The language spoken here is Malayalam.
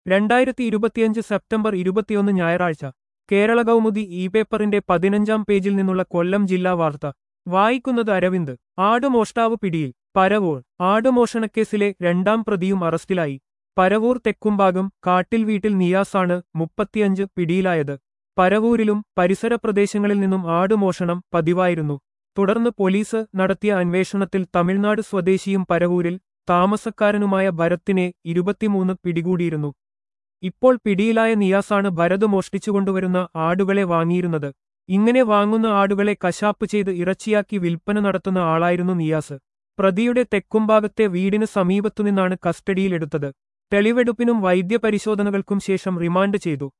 രണ്ടായിരത്തി ഇരുപത്തിയഞ്ച് സെപ്റ്റംബർ ഇരുപത്തിയൊന്ന് ഞായറാഴ്ച കേരള കൗമുദി ഇ പേപ്പറിന്റെ പതിനഞ്ചാം പേജിൽ നിന്നുള്ള കൊല്ലം ജില്ലാ വാർത്ത വായിക്കുന്നത് അരവിന്ദ് ആടുമോഷ്ടാവ് പിടിയിൽ പരവൂർ ആടുമോഷണക്കേസിലെ രണ്ടാം പ്രതിയും അറസ്റ്റിലായി പരവൂർ തെക്കുംഭാഗം കാട്ടിൽ വീട്ടിൽ നിയാസാണ് മുപ്പത്തിയഞ്ച് പിടിയിലായത് പരവൂരിലും പരിസര പ്രദേശങ്ങളിൽ നിന്നും ആടുമോഷണം പതിവായിരുന്നു തുടർന്ന് പോലീസ് നടത്തിയ അന്വേഷണത്തിൽ തമിഴ്നാട് സ്വദേശിയും പരവൂരിൽ താമസക്കാരനുമായ ഭരത്തിനെ ഇരുപത്തിമൂന്ന് പിടികൂടിയിരുന്നു ഇപ്പോൾ പിടിയിലായ നിയാസാണ് ഭരത് മോഷ്ടിച്ചുകൊണ്ടുവരുന്ന ആടുകളെ വാങ്ങിയിരുന്നത് ഇങ്ങനെ വാങ്ങുന്ന ആടുകളെ കശാപ്പ് ചെയ്ത് ഇറച്ചിയാക്കി വിൽപ്പന നടത്തുന്ന ആളായിരുന്നു നിയാസ് പ്രതിയുടെ തെക്കുംഭാഗത്തെ വീടിന് സമീപത്തുനിന്നാണ് കസ്റ്റഡിയിലെടുത്തത് തെളിവെടുപ്പിനും വൈദ്യപരിശോധനകൾക്കും ശേഷം റിമാൻഡ് ചെയ്തു